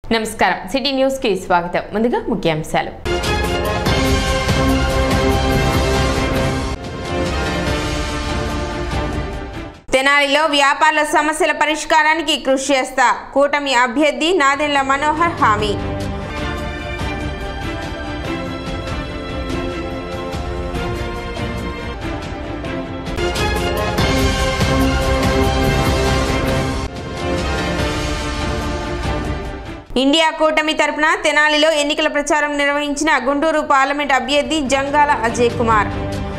నమస్కారం city news కి స్వాగతం ముందుగా ముఖ్యాంశాలు తెనాలిలో వ్యాపారుల సమస్యల పరిష్కారానికి కృషి చేస్తా కూటమి అభ్యర్థి నాదెండ్ల మనోహర్ హామీ ఇండియా కూటమి తరపున తెనాలిలో ఎన్నికల ప్రచారం నిర్వహించిన గుంటూరు పార్లమెంట్ అభ్యర్థి జంగాల అజయ్ కుమార్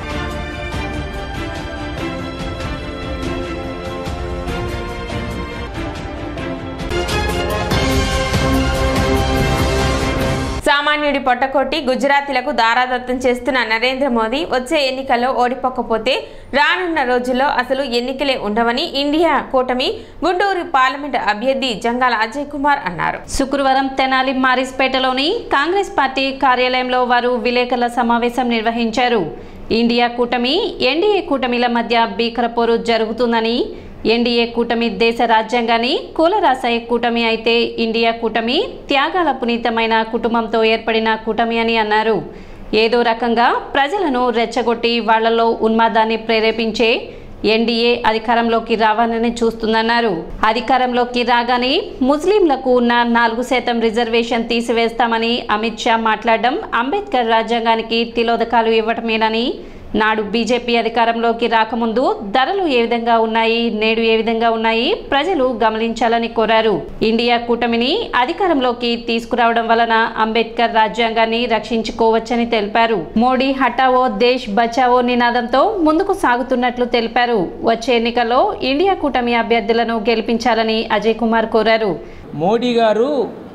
సామాన్యుడి పొట్టకొట్టి గుజరాతీలకు దారాదత్తం చేస్తున్న నరేంద్ర మోదీ వచ్చే ఎన్నికల్లో ఓడిపోకపోతే రానున్న రోజుల్లో అసలు ఎన్నికలే ఉండవని ఇండియా కూటమి గుంటూరు పార్లమెంట్ అభ్యర్థి జంగాల అజయ్ కుమార్ అన్నారు శుక్రవారం తెనాలి మారిస్పేటలోని కాంగ్రెస్ పార్టీ కార్యాలయంలో వారు విలేకరుల సమావేశం నిర్వహించారు ఇండియా కూటమి ఎన్డీఏ కూటమిల మధ్య భీకరపోరు జరుగుతుందని ఎన్డీఏ కూటమి దేశ రాజ్యాంగాన్ని కూలరాసే కూటమి అయితే ఇండియా కూటమి త్యాగాల పునీతమైన కుటుంబంతో ఏర్పడిన కూటమి అని అన్నారు ఏదో రకంగా ప్రజలను రెచ్చగొట్టి వాళ్లలో ఉన్మాదాన్ని ప్రేరేపించే ఎన్డీఏ అధికారంలోకి రావాలని చూస్తుందన్నారు అధికారంలోకి రాగానే ముస్లింలకు ఉన్న నాలుగు శాతం రిజర్వేషన్ తీసివేస్తామని అమిత్ షా మాట్లాడడం అంబేద్కర్ రాజ్యాంగానికి తిలోదకాలు ఇవ్వటమేనని నాడు బీజేపీ అధికారంలోకి రాకముందు ధరలు ఏ విధంగా ఉన్నాయి నేడు ఏ విధంగా ఉన్నాయి ప్రజలు గమనించాలని కోరారు ఇండియా కూటమిని అధికారంలోకి తీసుకురావడం వలన అంబేద్కర్ రాజ్యాంగాన్ని రక్షించుకోవచ్చని తెలిపారు మోడీ హటావో దేశ్ బచావో నినాదంతో ముందుకు సాగుతున్నట్లు తెలిపారు వచ్చే ఎన్నికల్లో ఇండియా కూటమి అభ్యర్థులను గెలిపించాలని అజయ్ కుమార్ కోరారు మోడీ గారు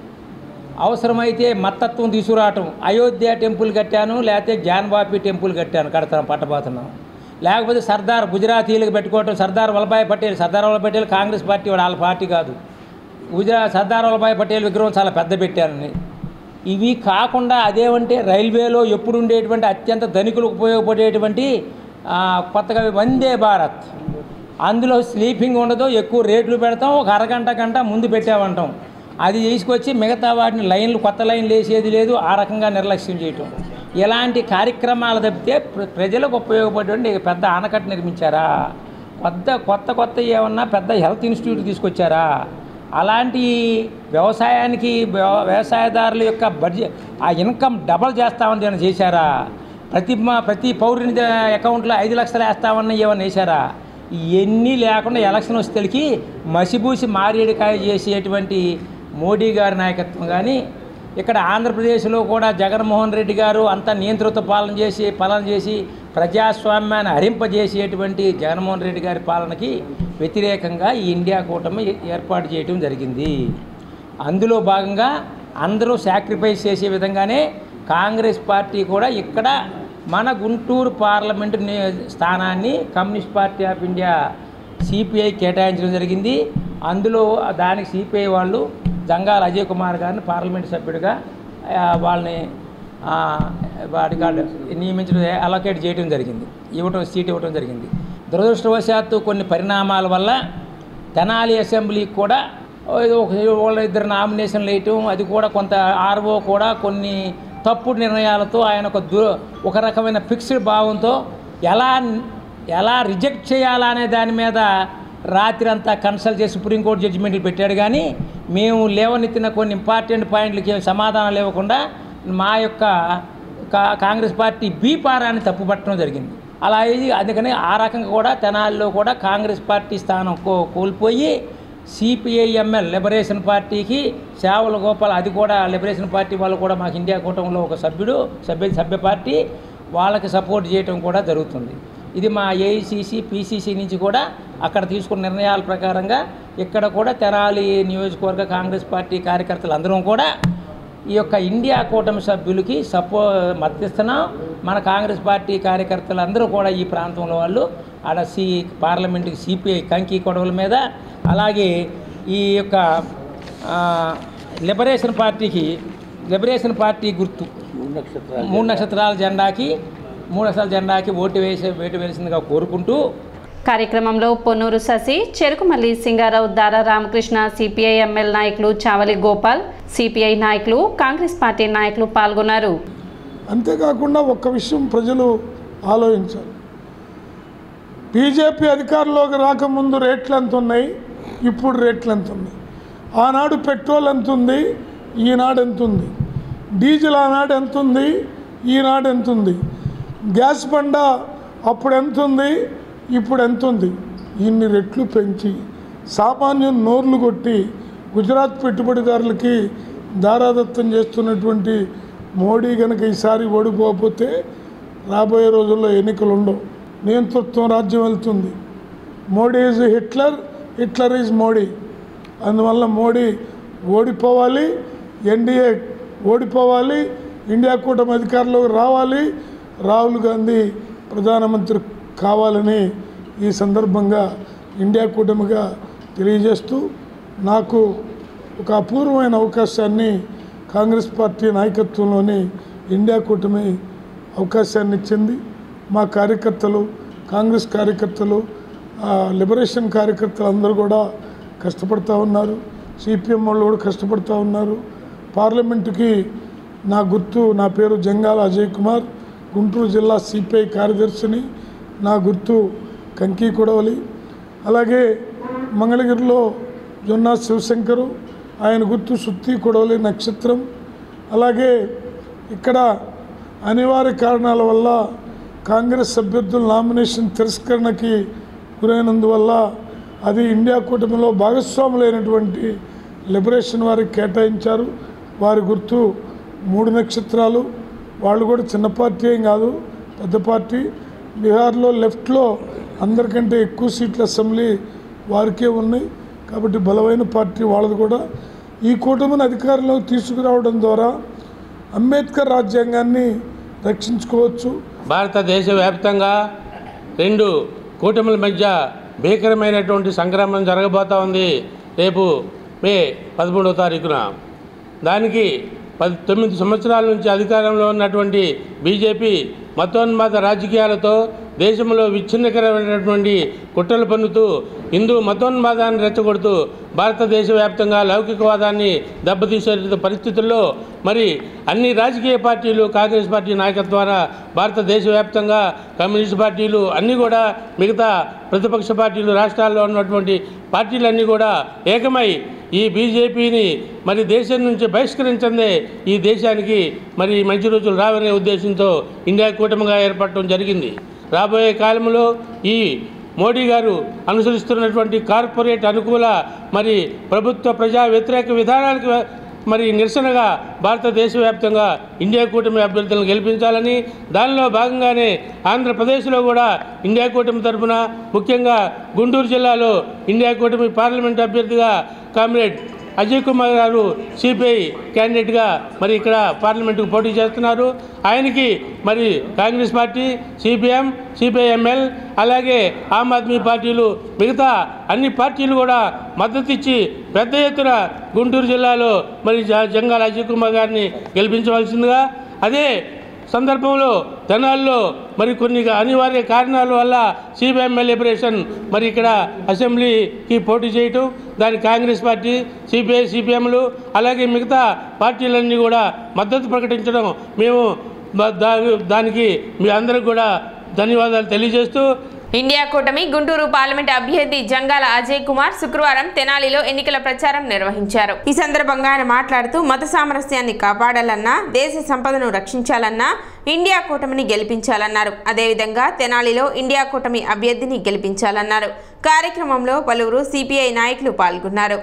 అవసరమైతే మత్తత్వం తీసుకురావటం అయోధ్య టెంపుల్ కట్టాను లేకపోతే జ్ఞానవాపి టెంపుల్ కట్టాను కడతాను పట్టబోతున్నాం లేకపోతే సర్దార్ గుజరాతీలకు పెట్టుకోవటం సర్దార్ వల్లభాయ్ పటేల్ సర్దార్ వల్లభాయ్ పటేల్ కాంగ్రెస్ పార్టీ వాడు వాళ్ళ పార్టీ కాదు గుజరా సర్దార్ వల్లభాయ్ పటేల్ విగ్రహం చాలా పెద్ద పెట్టానని ఇవి కాకుండా అదేమంటే రైల్వేలో ఎప్పుడు ఉండేటువంటి అత్యంత ధనికులకు ఉపయోగపడేటువంటి ఆ, కొత్తగా వందే భారత్ అందులో స్లీపింగ్ ఉండదు ఎక్కువ రేట్లు పెడతాం ఒక అరగంట గంట ముందు పెట్టామంటాం అది తీసుకొచ్చి మిగతా వాటిని లైన్లు కొత్త లైన్లు వేసేది లేదు ఆ రకంగా నిర్లక్ష్యం చేయటం ఇలాంటి కార్యక్రమాలు తప్పితే ప్ర- ప్రజలకు ఉపయోగపడేటువంటి పెద్ద ఆనకట్ట నిర్మించారా కొత్త కొత్త కొత్త ఏమన్నా పెద్ద హెల్త్ ఇన్స్టిట్యూట్ తీసుకొచ్చారా అలాంటి వ్యవసాయానికి వ్యవ- వ్యవసాయదారుల యొక్క బడ్జెట్ ఆ ఇన్కమ్ డబల్ చేస్తామని ఏమైనా చేశారా ప్రతి మా ప్రతి పౌరుని ద- అకౌంట్లో ఐదు లక్షలు వేస్తామని ఏమైనా వేశారా ఇవన్నీ లేకుండా ఎలక్షన్ వస్తేకి మసిబూసి మారేడుకాయ చేసేటువంటి మోడీ గారి నాయకత్వం కానీ ఇక్కడ ఆంధ్రప్రదేశ్లో కూడా జగన్మోహన్ రెడ్డి గారు అంతా నియంత్రిత పాలన చేసి పాలన చేసి ప్రజాస్వామ్యాన్ని హరింపజేసేటువంటి జగన్మోహన్ రెడ్డి గారి పాలనకి వ్యతిరేకంగా ఈ ఇండియా కూటమి ఏర్పాటు చేయడం జరిగింది అందులో భాగంగా అందరూ సాక్రిఫైస్ చేసే విధంగానే కాంగ్రెస్ పార్టీ కూడా ఇక్కడ మన గుంటూరు పార్లమెంటు ని- స్థానాన్ని communist party of India CPI కేటాయించడం జరిగింది అందులో దానికి సిపిఐ వాళ్ళు జంగాల అజయ్ కుమార్ గారిని పార్లమెంట్ సభ్యుడిగా ఆ, వాళ్ళని ఆ, వాటి కాదు నియమించడం అలొకేట్ చేయడం జరిగింది ఇవ్వటం సీట్ ఇవ్వటం జరిగింది దురదృష్టవశాత్తు కొన్ని పరిణామాల వల్ల తెనాలి అసెంబ్లీకి కూడా ఏదో ఒక వాళ్ళ ఇద్దరు నామినేషన్లు వేయటం అది కూడా కొంత ఆర్ఓ కూడా కొన్ని తప్పుడు నిర్ణయాలతో ఆయన ఒక దు ఒక రకమైన ఫిక్స్డ్ భావంతో ఎలా ఎలా రిజెక్ట్ చేయాలా అనే దాని మీద రాత్రి అంతా కన్సల్ట్ చేసి సుప్రీంకోర్టు జడ్జిమెంట్లు పెట్టాడు కానీ మేము లేవనెత్తిన కొన్ని ఇంపార్టెంట్ పాయింట్లకి ఏం సమాధానం లేకుండా మా యొక్క కా- కాంగ్రెస్ పార్టీ బీపారాన్ని తప్పుపట్టడం జరిగింది అలా అయ్యి అందుకని ఆ రకంగా కూడా తెనాలిలో కూడా కాంగ్రెస్ పార్టీ స్థానం కో కోల్పోయి సిపిఐఎంఎల్ లిబరేషన్ పార్టీకి సేవల గోపాల్ అది కూడా లిబరేషన్ పార్టీ వాళ్ళు కూడా మాకు ఇండియా కూటమిలో ఒక సభ్యుడు సభ్య సభ్య పార్టీ వాళ్ళకి సపోర్ట్ చేయటం కూడా జరుగుతుంది ఇది మా ఏఐసిసి పిసిసి నుంచి కూడా అక్కడ తీసుకున్న నిర్ణయాల ప్రకారంగా ఇక్కడ కూడా తెనాలి నియోజకవర్గ కాంగ్రెస్ పార్టీ కార్యకర్తలు అందరం కూడా ఈ యొక్క ఇండియా కూటమి సభ్యులకి సపో మద్దతిస్తున్నాం మన కాంగ్రెస్ పార్టీ కార్యకర్తలు అందరూ కూడా ఈ ప్రాంతంలో వాళ్ళు ఆడ సి పార్లమెంట్కి సిపిఐ కంకి కొడవల మీద అలాగే ఈ యొక్క ఆ, లిబరేషన్ పార్టీకి లిబరేషన్ పార్టీ గుర్తు మూడు నక్షత్రాల జెండాకి మూడు నక్షత్రాల జెండాకి ఓటు వేసే ఓటు వేసిందిగా కోరుకుంటూ కార్యక్రమంలో పొన్నూరు శశి చెరుకుమల్లి సింగారావు దారా రామకృష్ణ సిపిఐ ఎంఎల్ నాయకులు చావలి గోపాల్ సిపిఐ నాయకులు కాంగ్రెస్ పార్టీ నాయకులు పాల్గొన్నారు అంతేకాకుండా ఒక్క విషయం ప్రజలు ఆలోచించాలి బీజేపీ అధికారంలోకి రాకముందు రేట్లు ఎంత ఉన్నాయి ఇప్పుడు రేట్లు ఎంత ఉన్నాయి ఆనాడు పెట్రోల్ ఎంత ఉంది ఈనాడు ఎంత ఉంది డీజిల్ ఆనాడు ఎంత ఉంది ఈనాడు ఎంత ఉంది గ్యాస్ బండ అప్పుడు ఎంత ఉంది ఇప్పుడు ఎంత ఉంది ఇన్ని రెట్లు పెంచి సామాన్యం నోర్లు కొట్టి గుజరాత్ పెట్టుబడిదారులకి దారాదత్తం చేస్తున్నటువంటి మోడీ కనుక ఈసారి ఓడిపోకపోతే రాబోయే రోజుల్లో ఎన్నికలు ఉండవు నియంతృత్వం రాజ్యం వెళ్తుంది Modi is Hitler Hitler is Modi అందువల్ల మోడీ ఓడిపోవాలి ఎన్డీఏ ఓడిపోవాలి ఇండియా కూటమి అధికారంలోకి రావాలి రాహుల్ గాంధీ ప్రధానమంత్రి కావాలని ఈ సందర్భంగా ఇండియా కూటమిగా తెలియజేస్తూ నాకు ఒక అపూర్వమైన అవకాశాన్ని కాంగ్రెస్ పార్టీ నాయకత్వంలోని ఇండియా కూటమి అవకాశాన్ని ఇచ్చింది మా కార్యకర్తలు కాంగ్రెస్ కార్యకర్తలు ఆ, లిబరేషన్ కార్యకర్తలు అందరూ కూడా కష్టపడుతూ ఉన్నారు సిపిఎం వాళ్ళు కూడా కష్టపడుతూ ఉన్నారు పార్లమెంటుకి నా గుర్తు నా పేరు జంగాల అజయ్ కుమార్ గుంటూరు జిల్లా సిపిఐ కార్యదర్శిని నా గుర్తు కంకి కొడవలి అలాగే మంగళగిరిలో జొన్నా శివశంకరు ఆయన గుర్తు సుత్తి కొడవలి నక్షత్రం అలాగే ఇక్కడ అనివార్య కారణాల వల్ల కాంగ్రెస్ అభ్యర్థుల నామినేషన్ తిరస్కరణకి గురైనందువల్ల అది ఇండియా కూటమిలో భాగస్వాములైనటువంటి లిబరేషన్ వారికి కేటాయించారు వారి గుర్తు మూడు నక్షత్రాలు వాళ్ళు కూడా చిన్న పార్టీ ఏం కాదు పెద్ద పార్టీ బీహార్లో లెఫ్ట్లో అందరికంటే ఎక్కువ సీట్ల అసెంబ్లీ వారికే ఉన్నాయి కాబట్టి బలమైన పార్టీ వాళ్ళది కూడా ఈ కూటమిని అధికారంలోకి తీసుకురావడం ద్వారా అంబేద్కర్ రాజ్యాంగాన్ని రక్షించుకోవచ్చు భారతదేశ వ్యాప్తంగా రెండు కూటముల మధ్య భీకరమైనటువంటి సంగ్రామం జరగబోతా ఉంది రేపు మే పదమూడవ తారీఖున దానికి పది తొమ్మిది సంవత్సరాల నుంచి అధికారంలో ఉన్నటువంటి బీజేపీ మతోన్మాద రాజకీయాలతో దేశంలో విచ్ఛిన్నకరమైనటువంటి కుట్రలు పన్నుతూ హిందూ మతోన్మాదాన్ని రెచ్చగొడుతూ భారతదేశ వ్యాప్తంగా లౌకికవాదాన్ని దెబ్బతీసే పరిస్థితుల్లో మరి అన్ని రాజకీయ పార్టీలు కాంగ్రెస్ పార్టీ నాయకత్వాన భారతదేశ వ్యాప్తంగా కమ్యూనిస్ట్ పార్టీలు అన్నీ కూడా మిగతా ప్రతిపక్ష పార్టీలు రాష్ట్రాల్లో ఉన్నటువంటి పార్టీలన్నీ కూడా ఏకమై ఈ బీజేపీని మరి దేశం నుంచి బహిష్కరించందే ఈ దేశానికి మరి మంచి రోజులు రావనే ఉద్దేశంతో ఇండియా కూటమిగా ఏర్పడటం జరిగింది రాబోయే కాలంలో ఈ మోడీ గారు అనుసరిస్తున్నటువంటి కార్పొరేట్ అనుకూల మరి ప్రభుత్వ ప్రజా వ్యతిరేక విధానాలకు మరి నిరసనగా భారతదేశ వ్యాప్తంగా ఇండియా కూటమి అభ్యర్థులను గెలిపించాలని దానిలో భాగంగానే ఆంధ్రప్రదేశ్లో కూడా ఇండియా కూటమి తరఫున ముఖ్యంగా గుంటూరు జిల్లాలో ఇండియా కూటమి పార్లమెంట్ అభ్యర్థిగా కామ్రేడ్ అజయ్ కుమార్ గారు సిపిఐ క్యాండిడేట్గా మరి ఇక్కడ పార్లమెంటుకు పోటీ చేస్తున్నారు ఆయనకి మరి కాంగ్రెస్ పార్టీ సిపిఎం సిపిఐఎంఎల్ అలాగే ఆమ్ ఆద్మీ పార్టీలు మిగతా అన్ని పార్టీలు కూడా మద్దతు ఇచ్చి పెద్ద ఎత్తున గుంటూరు జిల్లాలో మరి జ- జంగాల అజయ్ కుమార్ గారిని గెలిపించవలసిందిగా అదే సందర్భంలో తెనాల్లో మరి కొన్ని అనివార్య కారణాల వల్ల సిపిఎంఎల్ లిబరేషన్ మరి ఇక్కడ అసెంబ్లీకి పోటీ చేయటం దాని కాంగ్రెస్ పార్టీ సిపిఐ సిపిఎంలు అలాగే మిగతా పార్టీలన్నీ కూడా మద్దతు ప్రకటించడం మేము దా- దా- దానికి మీ అందరికి కూడా ధన్యవాదాలు తెలియజేస్తూ ఇండియా కూటమి గుంటూరు పార్లమెంట్ అభ్యర్థి జంగాల అజయ్ కుమార్ శుక్రవారం తెనాలిలో ఎన్నికల ప్రచారం నిర్వహించారు ఈ సందర్భంగా ఆయన మాట్లాడుతూ మత సామరస్యాన్ని కాపాడాలన్నా దేశ సంపదను రక్షించాలన్నా ఇండియా కూటమిని గెలిపించాలన్నారు అదేవిధంగా తెనాలిలో ఇండియా కూటమి అభ్యర్థిని గెలిపించాలన్నారు కార్యక్రమంలో పలువురు సిపిఐ నాయకులు పాల్గొన్నారు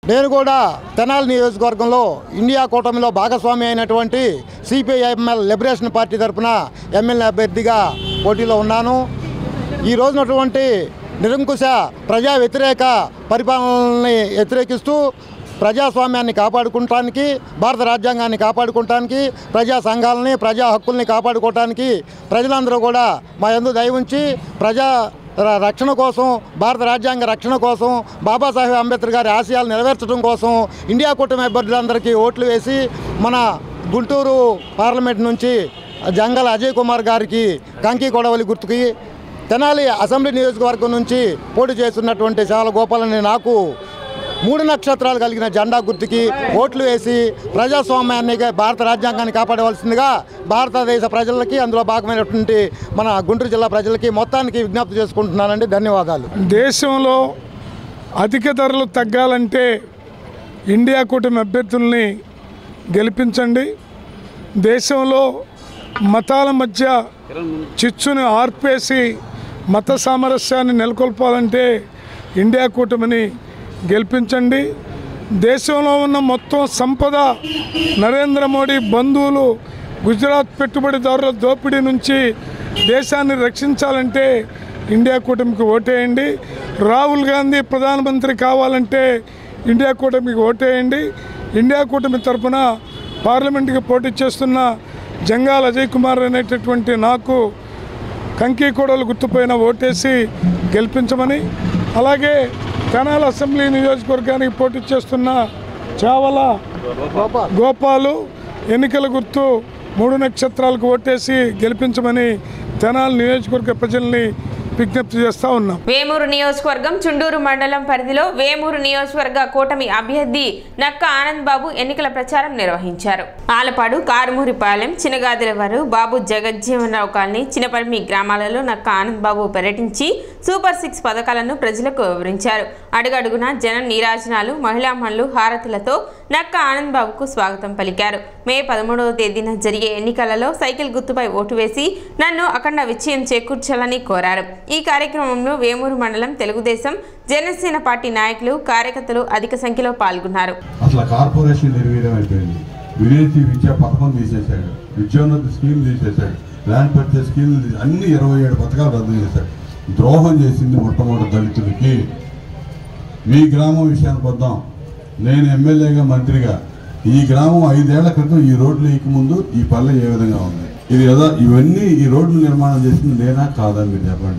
నేను కూడా తెనాలి నియోజకవర్గంలో ఇండియా కూటమిలో భాగస్వామి అయినటువంటి సిపిఐఎంఎల్ లిబరేషన్ పార్టీ తరఫున ఎమ్మెల్యే అభ్యర్థిగా పోటీలో ఉన్నాను ఈ రోజునటువంటి నిరంకుశ ప్రజా వ్యతిరేక పరిపాలనని వ్యతిరేకిస్తూ ప్రజాస్వామ్యాన్ని కాపాడుకోవటానికి భారత రాజ్యాంగాన్ని కాపాడుకోవటానికి ప్రజా సంఘాలని ప్రజా హక్కుల్ని కాపాడుకోవటానికి ప్రజలందరూ కూడా మా యందు దయ ఉంచి ప్రజా ర- రక్షణ కోసం భారత రాజ్యాంగ రక్షణ కోసం బాబాసాహెబ్ అంబేద్కర్ గారి ఆశయాలు నెరవేర్చడం కోసం ఇండియా కూటమి అభ్యర్థులందరికీ ఓట్లు వేసి మన గుంటూరు పార్లమెంట్ నుంచి జంగల అజయ్ కుమార్ గారికి కంకి కొడవలి గుర్తుకి తెనాలి అసెంబ్లీ నియోజకవర్గం నుంచి పోటీ చేస్తున్నటువంటి చాలా గోపాలని నాకు మూడు నక్షత్రాలు కలిగిన జెండా గుర్తుకి ఓట్లు వేసి ప్రజాస్వామ్యాన్ని భారత రాజ్యాంగాన్ని కాపాడవలసిందిగా భారతదేశ ప్రజలకి అందులో భాగమైనటువంటి మన గుంటూరు జిల్లా ప్రజలకి మొత్తానికి విజ్ఞప్తి చేసుకుంటున్నానండి ధన్యవాదాలు దేశంలో అధిక ధరలు తగ్గాలంటే ఇండియా కూటమి అభ్యర్థుల్ని గెలిపించండి దేశంలో మతాల మధ్య చిచ్చుని ఆర్పేసి మత సామరస్యాన్ని నెలకొల్పాలంటే ఇండియా కూటమిని గెలిపించండి దేశంలో ఉన్న మొత్తం సంపద నరేంద్ర మోడీ బంధువులు గుజరాత్ పెట్టుబడిదారుల దోపిడీ నుంచి దేశాన్ని రక్షించాలంటే ఇండియా కూటమికి ఓటేయండి రాహుల్ గాంధీ ప్రధానమంత్రి కావాలంటే ఇండియా కూటమికి ఓటేయండి ఇండియా కూటమి తరఫున పార్లమెంట్కి పోటీ చేస్తున్న జంగాల్ అజయ్ కుమార్ అనేటటువంటి నాకు కంకి కోడలు గుర్తుపైన ఓటేసి గెలిపించమని అలాగే తెనాల అసెంబ్లీ నియోజకవర్గానికి పోటీ చేస్తున్న చావల గోపాలు ఎన్నికల గుర్తు మూడు నక్షత్రాలకు ఓటేసి గెలిపించమని తెనాలి నియోజకవర్గ ప్రజల్ని విజ్ఞప్తి చేస్తూ ఉన్నాం వేమూరు నియోజకవర్గం చుండూరు మండలం పరిధిలో వేమూరు నియోజకవర్గ కూటమి అభ్యర్థి నక్క ఆనంద్ బాబు ఎన్నికల ప్రచారం నిర్వహించారు ఆలపాడు కారుమూరిపాలెం చినగాదిలవారు బాబు జగజ్జీవనరావు కాలనీ చినపల్మి గ్రామాలలో నక్క ఆనంద్ బాబు పర్యటించి సూపర్ సిక్స్ పథకాలను ప్రజలకు వివరించారు అడుగడుగున జన నీరాజనాలు మహిళా మనులు హారతులతో నక్క ఆనంద్ బాబుకు స్వాగతం పలికారు మే పదమూడవ తేదీన జరిగే ఎన్నికలలో సైకిల్ గుర్తుపై ఓటు వేసి నన్ను అఖండ విజయం చేకూర్చాలని కోరారు ఈ కార్యక్రమంలో వేమూరు మండలం తెలుగుదేశం జనసేన పార్టీ నాయకులు కార్యకర్తలు అధిక సంఖ్యలో పాల్గొన్నారు అసలు ఆ కార్పొరేషన్ నిర్వీర్యం అయిపోయింది విదేశీ విద్యా పథకం తీసేశాడు విద్యోన్నతి స్కీమ్ తీసేశాడు ల్యాండ్ పర్చేస్ స్కీమ్ తీసే- అన్ని ఇరవై ఏడు పథకాలు రద్దు చేశాడు ద్రోహం చేసింది మొట్టమొదటి దళితులకి మీ గ్రామం విషయానికి వద్దాం నేను ఎమ్మెల్యేగా మంత్రిగా ఈ గ్రామం ఐదేళ్ల క్రితం ఈ రోడ్లు వేయక ముందు ఈ పల్లె ఏ విధంగా ఉంది ఇది కదా ఇవన్నీ ఈ రోడ్లు నిర్మాణం చేసింది నేనా కాదా మీరు చెప్పండి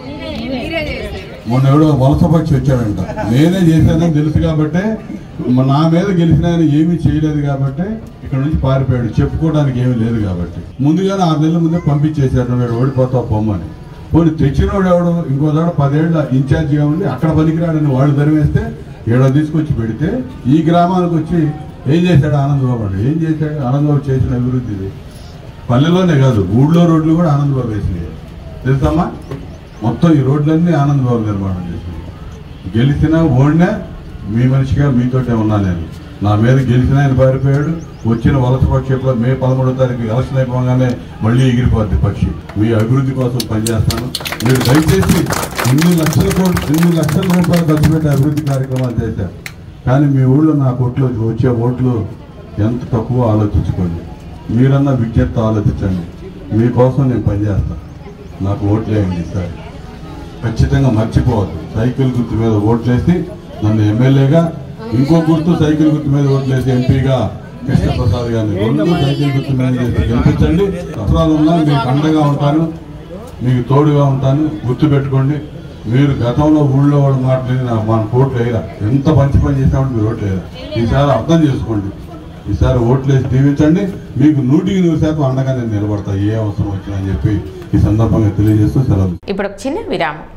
మొన్న ఎవడో వలసపక్షి వచ్చాడంట నేనే చేశానని తెలుసు కాబట్టే మ- నా మీద గెలిచిన ఆయన ఏమీ చేయలేదు కాబట్టి ఇక్కడ నుంచి పారిపోయాడు చెప్పుకోవడానికి ఏమీ లేదు కాబట్టి ముందుగానే ఆరు నెలల ముందే పంపించేశాడు వీడు ఓడిపోతావు పొమ్మని పోనీ తెచ్చినోడు ఎవడు ఇంకో దాడు పదేళ్ల ఇన్ఛార్జిగా ఉండి అక్కడ పనికిరాడని వాళ్ళు ధరివేస్తే ఈడ తీసుకొచ్చి పెడితే ఈ గ్రామానికి వచ్చి ఏం చేశాడు ఆనందబాబు అంటే ఏం చేశాడు ఆనందబాబు చేసిన అభివృద్ధి ఇది పల్లెలోనే కాదు ఊళ్ళో రోడ్లు కూడా ఆనందబాబు వేసినాయి తెలుసమ్మా మొత్తం ఈ రోడ్లన్నీ ఆనందబాబు నిర్మాణం చేసింది గెలిచినా ఓడినా మీ మనిషిగా మీతోటే ఉన్నా నేను నా మీద గెలిచిన ఆయన పారిపోయాడు వచ్చిన వలస పక్షంలో మే పదమూడో తారీఖు ఎలక్షన్ అయిపోగానే మళ్ళీ ఎగిరిపోద్ది పక్షి మీ అభివృద్ధి కోసం పనిచేస్తాను మీరు దయచేసి ఇన్ని లక్షల కోట్లు ఇన్ని లక్షల రూపాయలు ఖర్చు పెట్టి అభివృద్ధి కార్యక్రమాలు చేశారు కానీ మీ ఊళ్ళో నా కోట్లు వచ్చే ఓట్లు ఎంత తక్కువ ఆలోచించుకోండి మీరన్నా విజ్ఞప్తి ఆలోచించండి మీకోసం నేను పనిచేస్తాను నాకు ఓట్లేయండి ఈసారి ఖచ్చితంగా మర్చిపోవద్దు సైకిల్ గుర్తు మీద ఓట్లేసి నన్ను ఎమ్మెల్యేగా ఇంకో గుర్తు సైకిల్ గుర్తు మీద ఓట్లేసి ఎంపీగా కృష్ణప్రసాద్ గారిని రెండు సైకిల్ గుర్తు మీద చేసి గెలిపించండి అవసరాలు ఉన్నా మీకు అండగా ఉంటాను మీకు తోడుగా ఉంటాను గుర్తు పెట్టుకోండి మీరు గతంలో ఊళ్ళో వాళ్ళు మాట్లాడి నాకు మన ఓట్లు వేయరా ఎంత మంచి పని చేసామంటే మీరు ఓట్లు వేయరా ఈసారి అర్థం చేసుకోండి ఈసారి ఓట్లేసి దీవించండి మీకు నూటికి నూరు శాతం అండగా నేను నిలబడతా ఏ అవసరం వచ్చినా అని చెప్పి ఈ సందర్భంగా తెలియజేస్తూ సెలవు ఇప్పుడు ఒక చిన్న విరామం